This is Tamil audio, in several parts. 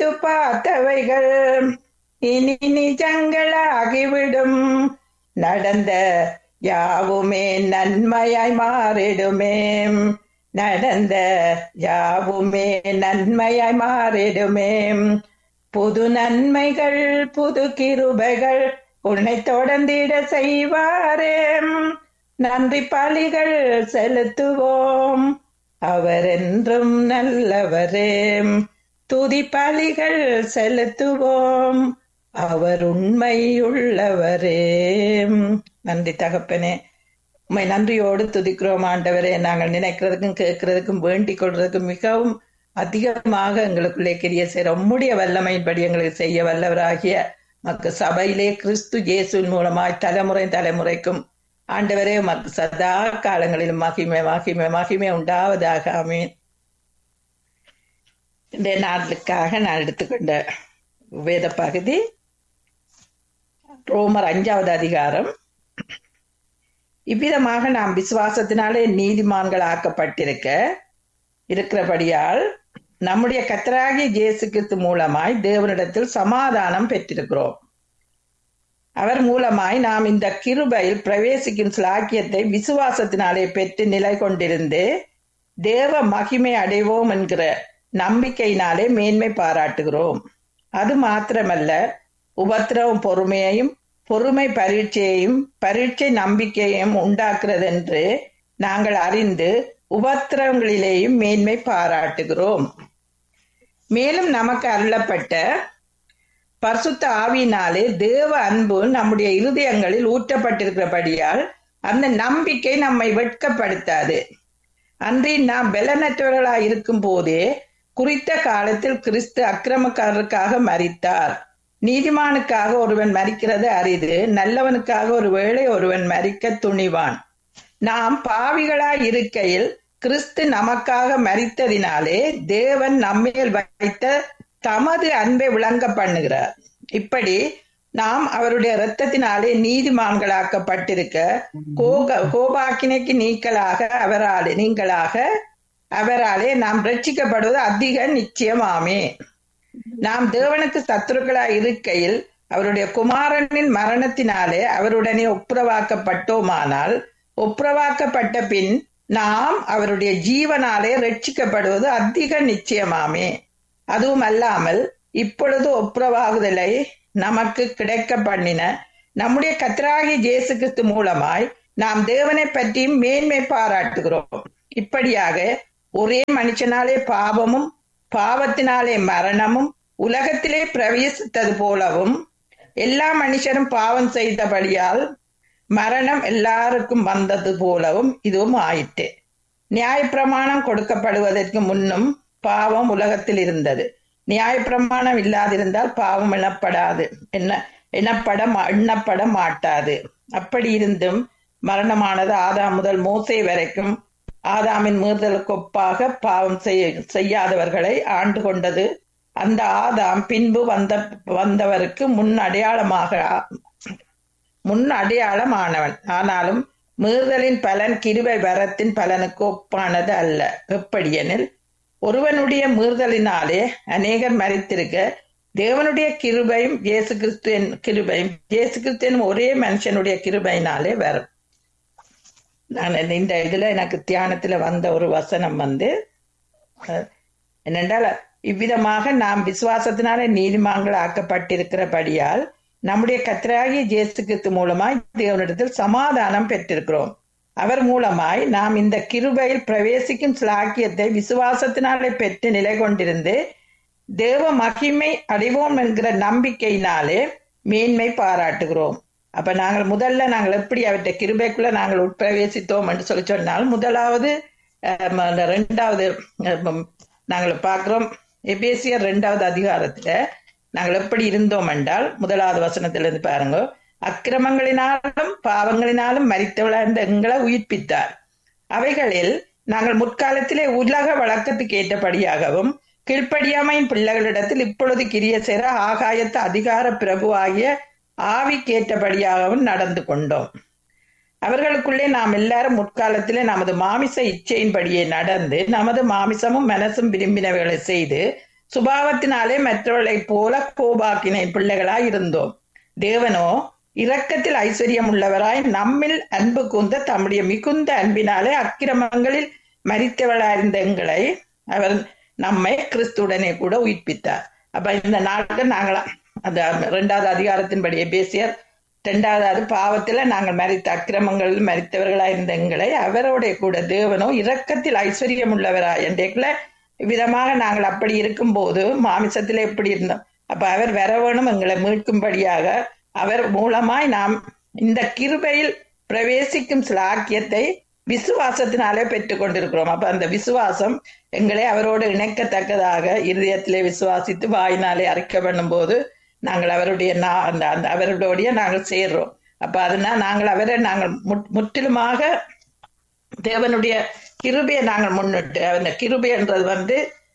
பார்த்தவைகள் இனி நிஜங்களாகிவிடும் நடந்த யாவுமே நன்மையாய் மாறிடுமே நடந்த யாவுமே நன்மையாய் மாறிடுமே புது நன்மைகள் புது கிருபைகள் உன்னை தொடர்ந்திட செய்வாரே நன்றி பலிகள் செலுத்துவோம் அவர் என்றும் நல்லவரே துதி பலிகள் செலுத்துவோம் அவர் உண்மையுள்ளவரே நன்றி தகப்பனே உண்மை நன்றியோடு துதிக்கிறோம் ஆண்டவரே நாங்கள் நினைக்கிறதுக்கும் கேட்கிறதுக்கும் வேண்டிக் கொள்றதுக்கும் மிகவும் அதிகமாக எங்களுக்குள்ளே கிரிய செய்ய உம்முடைய வல்லமையின்படி எங்களுக்கு செய்ய வல்லவராகிய மக்கு சபையிலே கிறிஸ்து இயேசுவின் மூலமாய் தலைமுறை தலைமுறைக்கும் ஆண்டவரே மக்கு சதா காலங்களிலும் மகிமை மகிமை மகிமை உண்டாவதாக ஆமீன் இந்த நாளுக்காக நான் எடுத்துக்கொண்ட வேத பகுதி ரோமர் அஞ்சாவது அதிகாரம் இவ்விதமாக நாம் விசுவாசத்தினாலே நீதிமான்கள் ஆக்கப்பட்டிருக்க இருக்கிறபடியால் நம்முடைய கத்தராகிய இயேசு கிறிஸ்து மூலமாய் தேவனிடத்தில் சமாதானம் பெற்றிருக்கிறோம் அவர் மூலமாய் நாம் இந்த கிருபையில் பிரவேசிக்கும் சிலாக்கியத்தை விசுவாசத்தினாலே பெற்று நிலை கொண்டிருந்து தேவ மகிமை அடைவோம் என்கிற நம்பிக்கையினாலே மேன்மை பாராட்டுகிறோம் அது மாத்திரமல்ல உபத்திரவம் பொறுமையையும் பொறுமை பரீட்சையையும் பரீட்சை நம்பிக்கையையும் உண்டாக்குறது என்று நாங்கள் அறிந்து உபத்திரவங்களிலேயும் மேன்மை பாராட்டுகிறோம் மேலும் நமக்கு அருளப்பட்ட பரிசுத்த ஆவியினாலே தேவ அன்பு நம்முடைய இருதயங்களில் ஊற்றப்பட்டிருக்கிறபடியால் அந்த நம்பிக்கை நம்மை வெட்கப்படுத்தாது அன்றி நாம் பலனற்றவர்களாய் இருக்கும் போதே குறித்த காலத்தில் கிறிஸ்து அக்கிரமக்காரருக்காக மறித்தார் நீதிமானுக்காக ஒருவன் மறிக்கிறது அரிது நல்லவனுக்காக ஒரு வேளை ஒருவன் மறிக்க துணிவான் நாம் பாவிகளாய் இருக்கையில் கிறிஸ்து நமக்காக மறித்ததினாலே தேவன் நம்மேல் வைத்த தமது அன்பை விளங்க பண்ணுகிறார் இப்படி நாம் அவருடைய இரத்தத்தினாலே நீதிமான்களாக்கப்பட்டிருக்க கோக கோபாக்கினைக்கு நீக்கலாக அவராலே நீங்களாக அவராலே நாம் ரட்சிக்கப்படுவது அதிக நிச்சயமாமே நாம் தேவனுக்கு சத்துருக்களாய் இருக்கையில் அவருடைய குமாரனின் மரணத்தினாலே அவருடனே ஒப்புரவாக்கப்பட்டோமானால் ஒப்புரவாக்கப்பட்ட பின் நாம் அவருடைய ஜீவனாலே ரட்சிக்கப்படுவது அதிக நிச்சயமாமே அதுவும் அல்லாமல் இப்பொழுது ஒப்புரவாகுதலை நமக்கு கிடைக்க பண்ணின நம்முடைய கத்தராகி ஜேசு கிறிஸ்து மூலமாய் நாம் தேவனை பற்றியும் மேன்மை பாராட்டுகிறோம் இப்படியாக ஒரே மனுஷனாலே பாவமும் பாவத்தினாலே மரணமும் உலகத்திலே பிரவேசித்தது போலவும் எல்லா மனுஷரும் பாவம் செய்தபடியால் மரணம் எல்லாருக்கும் வந்தது போலவும் இதுவும் ஆயிற்று நியாயப்பிரமாணம் கொடுக்கப்படுவதற்கு முன்னும் பாவம் உலகத்தில் இருந்தது நியாயப்பிரமாணம் இல்லாதிருந்தால் பாவம் எண்ணப்படாது என்ன எண்ணப்பட எண்ணப்பட மாட்டாது அப்படி இருந்தும் மரணமானது ஆதாம் முதல் மோசை வரைக்கும் ஆதாமின் மீறுதலுக்கு ஒப்பாக பாவம் செய்ய செய்யாதவர்களை ஆண்டு கொண்டது அந்த ஆதாம் பின்பு வந்த வந்தவருக்கு முன் அடையாளமாக முன் அடையாளமானவன் ஆனாலும் மீறுதலின் பலன் கிருவை வரத்தின் பலனுக்கு ஒப்பானது அல்ல எப்படியெனில் ஒருவனுடைய மீறுதலினாலே அநேகர் மறித்திருக்க தேவனுடைய கிருபையும் இயேசு கிறிஸ்துவின் கிருபையும் இயேசு கிறிஸ்துவின் ஒரே மனுஷனுடைய கிருபையினாலே வரும் நான் இந்த இதுல எனக்கு தியானத்துல வந்த ஒரு வசனம் வந்து என்னென்றால் இவ்விதமாக நாம் விசுவாசத்தினால நீதிமான்கள் ஆக்கப்பட்டிருக்கிறபடியால் நம்முடைய கத்திராகிய ஜேசு கிறிஸ்து மூலமாய் தேவனிடத்தில் சமாதானம் பெற்றிருக்கிறோம் அவர் மூலமாய் நாம் இந்த கிருபையில் பிரவேசிக்கும் சிலாக்கியத்தை விசுவாசத்தினாலே பெற்று நிலை கொண்டிருந்து தேவ மகிமை அடைவோம் என்கிற நம்பிக்கையினாலே மேன்மை பாராட்டுகிறோம் அப்ப நாங்கள் முதல்ல நாங்கள் எப்படி அவற்றை கிருபைக்குள்ள நாங்கள் உட்பிரவேசித்தோம் என்று சொல்லி சொன்னால் முதலாவது ரெண்டாவது நாங்கள் பார்க்கிறோம் எபேசியர் ரெண்டாவது அதிகாரத்துல நாங்கள் எப்படி இருந்தோம் என்றால் முதலாவது வசனத்திலிருந்து பாருங்க அக்கிரமங்களினாலும் பாவங்களினாலும் மறித்தவளார்ந்த எங்களை உயிர்ப்பித்தார் அவைகளில் நாங்கள் முற்காலத்திலே உலக வழக்கத்துக்கு ஏற்றபடியாகவும் கீழ்ப்படியாமையின் பிள்ளைகளிடத்தில் இப்பொழுது கிரிய சேர ஆகாயத்து அதிகார பிரபுவாகிய ஆவிக்கேற்றபடியாகவும் நடந்து கொண்டோம் அவர்களுக்குள்ளே நாம் எல்லாரும் முற்காலத்திலே நமது மாமிச இச்சையின்படியே நடந்து நமது மாமிசமும் மனசும் விரும்பினவைகளை செய்து சுபாவத்தினாலே மற்றவர்களைப் போல கோபாக்கினை பிள்ளைகளாய் இருந்தோம் தேவனோ இரக்கத்தில் ஐஸ்வர்யம் உள்ளவராய் நம்மில் அன்பு கூர்ந்த தம்முடைய மிகுந்த அன்பினாலே அக்கிரமங்களில் மறித்தவளாயிருந்த எங்களை அவர் நம்மை கிறிஸ்துடனே கூட உயிர்ப்பித்தார் அப்ப இந்த நாட்கள் நாங்களா அந்த இரண்டாவது அதிகாரத்தின்படி எபேசியர் இரண்டாவது பாவத்துல நாங்கள் மறித்த அக்கிரமங்களில் மறித்தவர்களாய் இருந்த எங்களை அவரோட கூட தேவனோ இரக்கத்தில் ஐஸ்வர்யம் உள்ளவராய் என்றைக்குள்ள விதமாக நாங்கள் அப்படி இருக்கும்போது மாமிசத்துல எப்படி இருந்தோம் அப்ப அவர் வர வேணும் எங்களை மீட்கும்படியாக அவர் மூலமாய் நாம் இந்த கிருபையில் பிரவேசிக்கும் சிலாக்கியத்தை விசுவாசத்தினாலே பெற்றுக் கொண்டிருக்கிறோம் அப்ப அந்த விசுவாசம் எங்களை அவரோடு இணைக்கத்தக்கதாக இருதயத்திலே விசுவாசித்து வாயினாலே அறிக்கை பண்ணும் போது நாங்கள் அவருடைய அந்த அந்த அவருடைய நாங்கள் சேர்றோம் அப்ப அதனால் நாங்கள் அவரை நாங்கள் முற்றிலுமாக தேவனுடைய கிருபையை நாங்கள் முன்னிட்டு அந்த கிருபைன்றது வந்து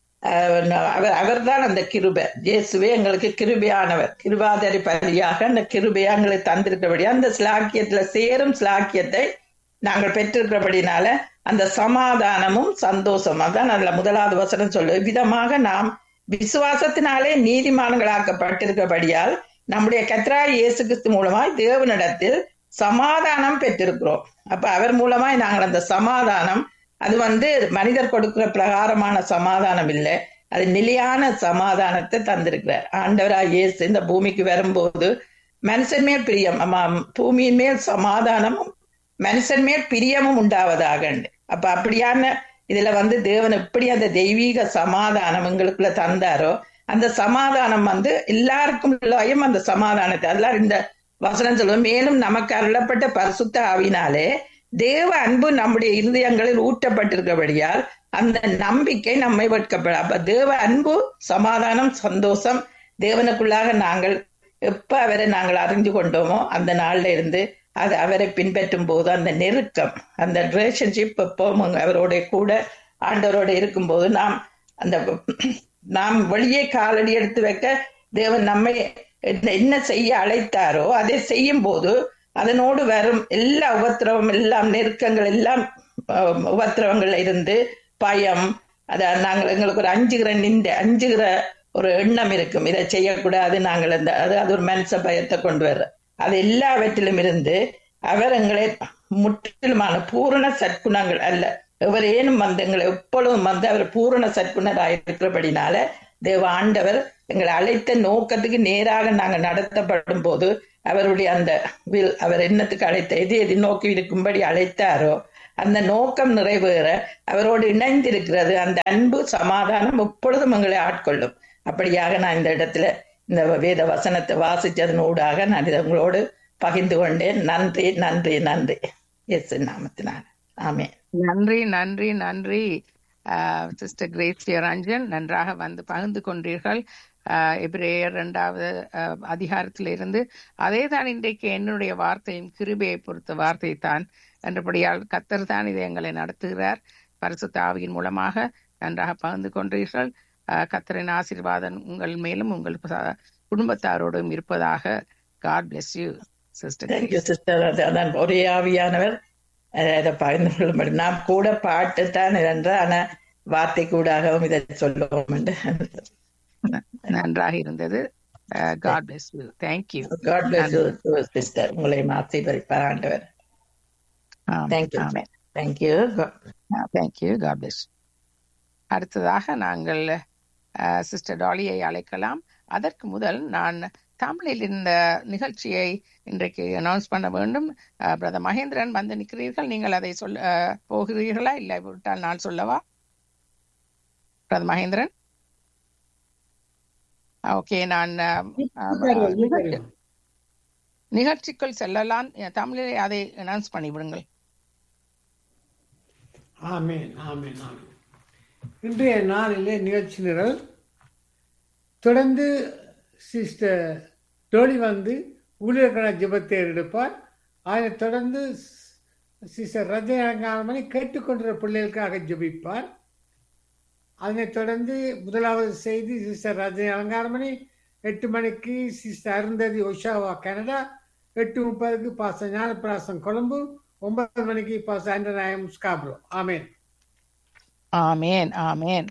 அவர் அவர் தான் அந்த கிருபை இயேசுவே எங்களுக்கு கிருபையானவர் கிருபாதரி பலியாக அந்த கிருபையை எங்களுக்கு தந்திருக்கிறபடியா அந்த சிலாக்கியத்துல சேரும் சிலாக்கியத்தை நாங்கள் பெற்றிருக்கிறபடினால அந்த சமாதானமும் சந்தோஷம் அதான் அதுல முதலாவது வசனம் சொல்லு விதமாக நாம் விசுவாசத்தினாலே நீதிமான்களாக்கப்பட்டிருக்கிறபடியால் நம்முடைய கத்ரா இயேசு கிறிஸ்து மூலமாய் தேவனிடத்தில் சமாதானம் பெற்றிருக்கிறோம் அப்ப அவர் மூலமாய் நாங்கள் அந்த சமாதானம் அது வந்து மனிதர் கொடுக்கிற பிரகாரமான சமாதானம் இல்லை அது நிலையான சமாதானத்தை தந்திருக்கிறார் ஆண்டவரா இயேசு இந்த பூமிக்கு வரும்போது மனுஷன் மேல் பிரியம் பூமியின் மேல் சமாதானமும் மனுஷன் மேல் பிரியமும் உண்டாவதாக அப்ப அப்படியான இதுல வந்து தேவன் எப்படி அந்த தெய்வீக சமாதானம் எங்களுக்குள்ள தந்தாரோ அந்த சமாதானம் வந்து எல்லாருக்கும் உள்ளாயும் அந்த சமாதானத்தை அதெல்லாம் இந்த வசனம் சொல்லுவோம் மேலும் நமக்கு அருளப்பட்ட பரிசுத்த ஆவினாலே தேவ அன்பு நம்முடைய இருதயங்களில் ஊற்றப்பட்டிருக்கபடியால் அந்த நம்பிக்கை நம்மை வெட்கப்பட அப்ப தேவ அன்பு சமாதானம் சந்தோஷம் தேவனுக்குள்ளாக நாங்கள் எப்ப அவரை நாங்கள் அறிந்து கொண்டோமோ அந்த நாள்ல இருந்து அது அவரை பின்பற்றும் போது அந்த நெருக்கம் அந்த ரிலேஷன்ஷிப் எப்போ அவரோட கூட ஆண்டவரோட இருக்கும்போது நாம் அந்த நாம் வெளியே காலடி எடுத்து வைக்க தேவன் நம்மை என்ன செய்ய அழைத்தாரோ அதை செய்யும் போது அதனோடு வரும் எல்லா உபத்திரவம் எல்லாம் நெருக்கங்கள் எல்லாம் உபத்திரவங்கள்ல இருந்து பயம் அத நாங்கள் எங்களுக்கு ஒரு அஞ்சுகிற நின்ற அஞ்சுகிற ஒரு எண்ணம் இருக்கும் இதை செய்யக்கூடாது நாங்கள் அந்த அது அது ஒரு மனுஷ பயத்தை கொண்டு வர்ற அது எல்லாவற்றிலும் இருந்து அவர் எங்களை முற்றிலுமான பூரண சற்குணங்கள் அல்ல எவரேனும் வந்து எங்களை எப்பொழுதும் வந்து அவர் பூரண சற்குணராயிருக்கிறபடினால தேவ ஆண்டவர் எங்களை அழைத்த நோக்கத்துக்கு நேராக நாங்கள் நடத்தப்படும் போது அவருடைய அந்த வில் அவர் என்னத்துக்கு அழைத்த எது எது நோக்கி இருக்கும்படி அழைத்தாரோ அந்த நோக்கம் நிறைவேற அவரோடு இணைந்திருக்கிறது அந்த அன்பு சமாதானம் எப்பொழுதும் எங்களை ஆட்கொள்ளும் அப்படியாக நான் இந்த இடத்துல இந்த வேத வசனத்தை வாசிச்சதன் ஊடாக நான் இதை உங்களோடு பகிர்ந்து கொண்டேன் நன்றி நன்றி நன்றி எஸ் நாமத்தினால ஆமே நன்றி நன்றி நன்றி சிஸ்டர் கிரேஸ் ரஞ்சன் நன்றாக வந்து பகிர்ந்து கொண்டீர்கள் எபிரேயர் இரண்டாவது அதிகாரத்திலிருந்து அதே தான் இன்றைக்கு என்னுடைய வார்த்தையும் கிருபையை பொறுத்த வார்த்தை தான் என்றபடியால் கத்தர் தான் இதை எங்களை நடத்துகிறார் பரிசுத்த ஆவியின் மூலமாக நன்றாக பகிர்ந்து கொண்டீர்கள் கத்தரின் ஆசீர்வாதம் உங்கள் மேலும் உங்கள் குடும்பத்தாரோடும் இருப்பதாக God bless you sister sister அதான் ஒரே ஆவியானவர் அதை பகிர்ந்து கொள்ளும்படி நாம் கூட பாட்டு தான் என்ற ஆனா வார்த்தை கூடாகவும் இதை சொல்லுவோம் என்று நன்றாக இருந்தது God bless you thank you God bless you sister உங்களை ஆசீர்வதிப்பார் ஆண்டவர் thank you thank you thank you God bless அடுத்ததாக நாங்கள் சிஸ்டர் டாலியை அழைக்கலாம் அதற்கு முதல் நான் தமிழில் இந்த நிகழ்ச்சியை இன்றைக்கு அனௌன்ஸ் பண்ண வேண்டும் பிரதர் மகேந்திரன் வந்து நிற்கிறீர்கள் நீங்கள் அதை சொல்ல போகிறீர்களா இல்லை விட்டால் நான் சொல்லவா பிரதர் மகேந்திரன் ஓகே நான் நிகழ்ச்சிக்குள் செல்லலாம் தமிழில் அதை அனௌன்ஸ் பண்ணிவிடுங்கள் ஆமேன் ஆமேன் ஆமேன் இன்றைய நாளிலே நிகழ்ச்சி நிரல் தொடர்ந்து சிஸ்டர் டோலி வந்து ஊழியர்கள ஜபத்தை எடுப்பார் அதனைத் தொடர்ந்து சிஸ்டர் ரஜ அலங்காரமணி கேட்டுக்கொண்டிருந்த பிள்ளைகளுக்காக ஜபிப்பார் அதனைத் தொடர்ந்து முதலாவது செய்தி சிஸ்டர் ரஜ அலங்காரமணி எட்டு மணிக்கு சிஸ்டர் அருந்ததி ஒஷாவா கனடா எட்டு முப்பதுக்கு பாச ஞானப்பிராசம் கொழும்பு ஒன்பது மணிக்கு பாச அண்டநாயம் ஸ்காப்ரோ ஆமேன் ஆமேன் ஆமேன்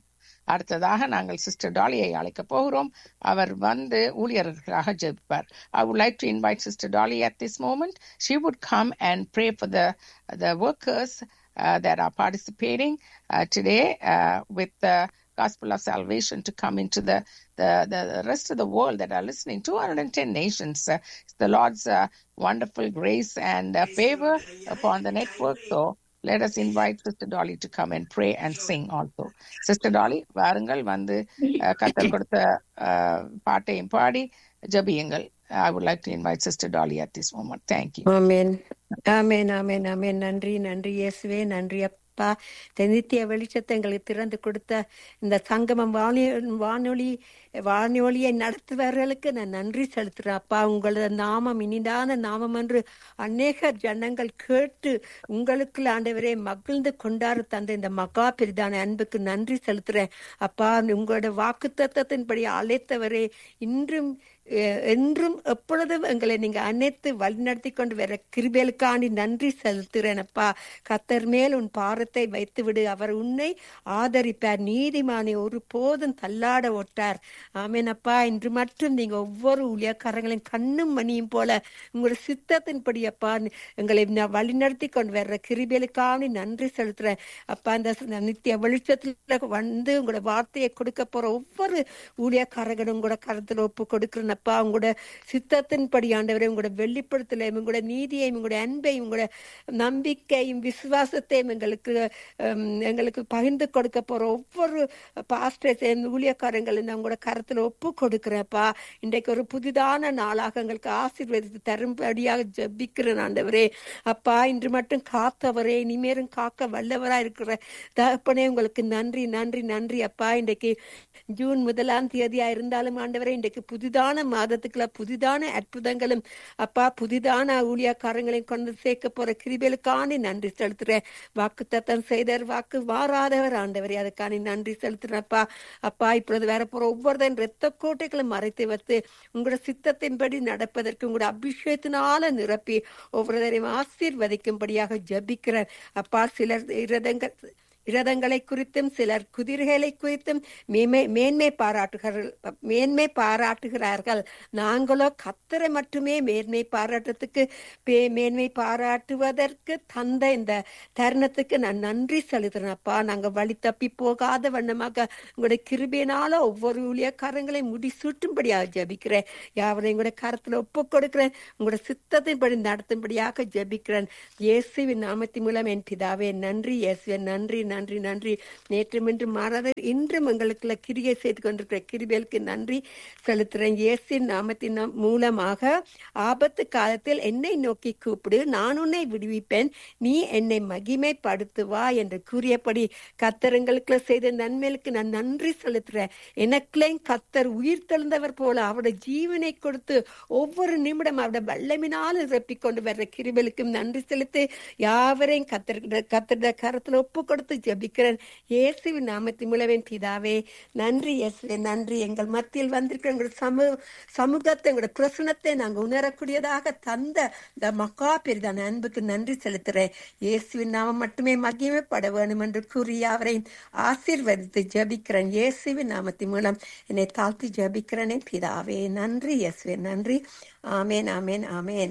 அடுத்ததாக நாங்கள் சிஸ்டர் டாலியை அழைக்க போகிறோம் அவர் வந்து ஊழியர்களாக ஜெபிப்பார் ஐ would like to invite sister dolly at this moment she would come and pray for the the workers uh, that are participating uh, today uh, with the gospel of salvation to come into the, the, the rest of the world that are listening 210 nations uh, it's the lord's uh, wonderful grace and uh, favor upon the network so let us invite sister dolly to come and pray and sing also sister dolly வாருங்கள் வந்து uh, கத்தர் கொடுத்த uh, பாட்டையும் பாடி ஜபியுங்கள் I would like to invite Sister Dolly at this moment. Thank you. ஆமென் ஆமென் ஆமென் ஆமென் நன்றி நன்றி இயேசுவே நன்றி அப்பா இந்த நித்திய வெளிச்சத்தை எங்களுக்கு திறந்து கொடுத்த இந்த சங்கமம் வானொலி வானொலி வானொலியை நடத்துபவர்களுக்கு நான் நன்றி செலுத்துறேன் அப்பா உங்களது நாமம் இனிதான நாமம் என்று அநேக ஜனங்கள் கேட்டு உங்களுக்கு ஆண்டவரே மகிழ்ந்து கொண்டாட தந்த இந்த மகா பெரிதான அன்புக்கு நன்றி செலுத்துறேன் அப்பா உங்களோட வாக்கு தத்தத்தின்படி அழைத்தவரே இன்றும் அஹ், என்றும் எப்பொழுதும் எங்களை நீங்க அனைத்து வழிநடத்தி கொண்டு வர கிருபேலுக்காண்டி நன்றி செலுத்துறேன் அப்பா கத்தர் மேல் உன் பாரத்தை வைத்து விடு அவர் உன்னை ஆதரிப்பார் நீதிமானை ஒரு போதும் தள்ளாட ஒட்டார் ஆமேன் அப்பா இன்று மட்டும் நீங்க ஒவ்வொரு ஊழியக்காரங்களையும் கண்ணும் மணியும் போல உங்களோட சித்தத்தின்படி அப்பா எங்களை ந- வழிநடத்தி கொண்டு வர்ற கிருபேலுக்காண்டி நன்றி செலுத்துறேன் அப்பா இந்த ச- நித்திய வெளிச்சத்துல வந்து உங்களோட வார்த்தையை கொடுக்க போற ஒவ்வொரு ஊழியக்காரர்களும் உங்களோட கருத்துல ஒப்பு கொடுக்கிறேன் அப்பா உங்களோட சித்தத்தின்படி ஆண்டவரை உங்களோட வெளிப்படுத்தலையும் உங்களோட நீதியையும் உங்களோட அன்பையும் உங்களோட நம்பிக்கையும் விசுவாசத்தையும் எங்களுக்கு ஹம், எங்களுக்கு பகிர்ந்து கொடுக்க போற ஒவ்வொரு பாஸ்டர்ஸ் ஊழியக்காரங்களும் நான் உங்களோட கருத்துல ஒப்பு கொடுக்கிறேன்ப்பா இன்றைக்கு ஒரு புதிதான நாளாக எங்களுக்கு ஆசீர்வதித்து தரும்படியாக ஜெபிக்கிறேன் ஆண்டவரே அப்பா இன்று மட்டும் காத்தவரே இனிமேலும் காக்க வல்லவரா இருக்கிற தகப்பனே உங்களுக்கு நன்றி நன்றி நன்றி அப்பா இன்றைக்கு ஜூன் முதலாம் தேதியா இருந்தாலும் ஆண்டவரே இன்றைக்கு புதிதான மாதத்துக்குள்ள புதிதான அற்புதங்களும் அப்பா புதிதான ஊழியக்காரங்களையும் கொண்டு சேர்க்க போற கிருபைகளுக்காண்டி நன்றி செலுத்துறேன் வாக்கு தத்தம் செய்தர் வாக்கு வாராதவர் ஆண்டவரே அதுக்காண்டி நன்றி செலுத்துறேன்ப்பா அப்பா இப்பொழுது வேற போற ஒவ்வொருத்தன் ரத்த கோட்டைகளும் மறைத்து வைத்து உங்களோட சித்தத்தின்படி நடப்பதற்கு உங்களோட அபிஷேகத்தினால நிரப்பி ஒவ்வொருவரையும் ஆசீர்வதிக்கும்படியாக ஜபிக்கிறேன் அப்பா சிலர் இரதங்கள் இரதங்களை குறித்தும் சிலர் குதிரைகளை குறித்தும் மேன்மை மேன்மை பாராட்டுகிறார்கள் மேன்மை பாராட்டுகிறார்கள் நாங்களோ கத்தரை மட்டுமே மேன்மை பாராட்டத்துக்கு பே- மேன்மை பாராட்டுவதற்கு தந்த இந்த தருணத்துக்கு நான் நன்றி செலுத்துறேன் அப்பா நாங்க வழி தப்பி போகாத வண்ணமாக உங்களுடைய கிருபையினால ஒவ்வொரு ஊழியக்காரங்களை முடி சூட்டும்படியாக ஜபிக்கிறேன் யாவரையும் கூட கரத்துல ஒப்பு கொடுக்கிறேன் உங்களோட சித்தத்தின்படி நடத்தும்படியாக ஜபிக்கிறேன் இயேசுவின் நாமத்தின் மூலம் என் பிதாவே நன்றி இயேசுவே நன்றி நன்றி நன்றி நேற்றும் இன்று மாறாத இன்றும் எங்களுக்குள்ள கிரியை செய்து கொண்டிருக்கிற கிருபேலுக்கு நன்றி செலுத்துறேன் இயேசுவின் நாமத்தின் நா- மூலமாக ஆபத்து காலத்தில் என்னை நோக்கி கூப்பிடு நான் உன்னை விடுவிப்பேன் நீ என்னை மகிமைப்படுத்துவா என்று கூறியபடி கத்தருங்களுக்குள்ள செய்த நன்மைகளுக்கு நான் நன்றி செலுத்துறேன் எனக்குள்ளேயும் கத்தர் உயிர் தெழுந்தவர் போல அவருடைய ஜீவனை கொடுத்து ஒவ்வொரு நிமிடம் அவருடைய வல்லமினால் நிரப்பிக் கொண்டு வர்ற கிருபலுக்கும் நன்றி செலுத்து யாவரையும் கத்தர் கத்தருடைய கரத்துல ஒப்பு கொடுத்து ஜெபிக்கிறேன் இயேசுவின் நாமத்தின் மூலமே பிதாவே நன்றி இயேசுவே நன்றி எங்கள் மத்தியில் வந்திருக்கிற எங்கள் சமூக சமூகத்தை எங்களோட பிரசனத்தை நாங்கள் உணரக்கூடியதாக தந்த இந்த மக்கா பெரிதான அன்புக்கு நன்றி செலுத்துறேன் இயேசுவின் நாமம் மட்டுமே மகிமைப்பட வேணும் என்று கூறி அவரையும் ஆசீர்வதித்து ஜெபிக்கிறேன் இயேசுவின் நாமத்தின் மூலம் என்னை தாழ்த்தி ஜெபிக்கிறேனே பிதாவே நன்றி இயேசுவே நன்றி ஆமேன் ஆமேன் ஆமேன்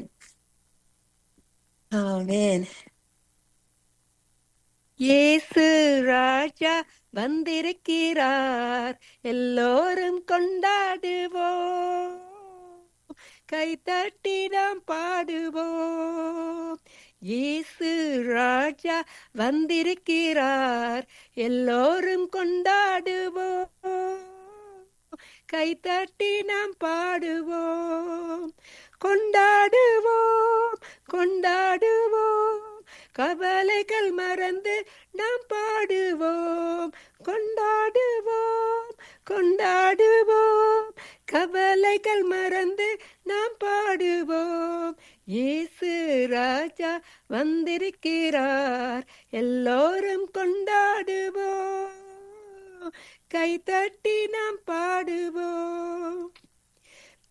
ஆமேன் இயேசு ராஜா வந்திருக்கிறார் எல்லோரும் கொண்டாடுவோம் கை தட்டி நாம் பாடுவோம் இயேசு ராஜா வந்திருக்கிறார் எல்லோரும் கொண்டாடுவோம் கை தட்டி நாம் பாடுவோம் கொண்டாடுவோம் கொண்டாடுவோம் கவலைகள் மறந்து நாம் பாடுவோம் கொண்டாடுவோம் கொண்டாடுவோம் கவலைகள் மறந்து நாம் பாடுவோம் இயேசு ராஜா வந்திருக்கிறார் எல்லோரும் கொண்டாடுவோம் கை தட்டி நாம் பாடுவோம்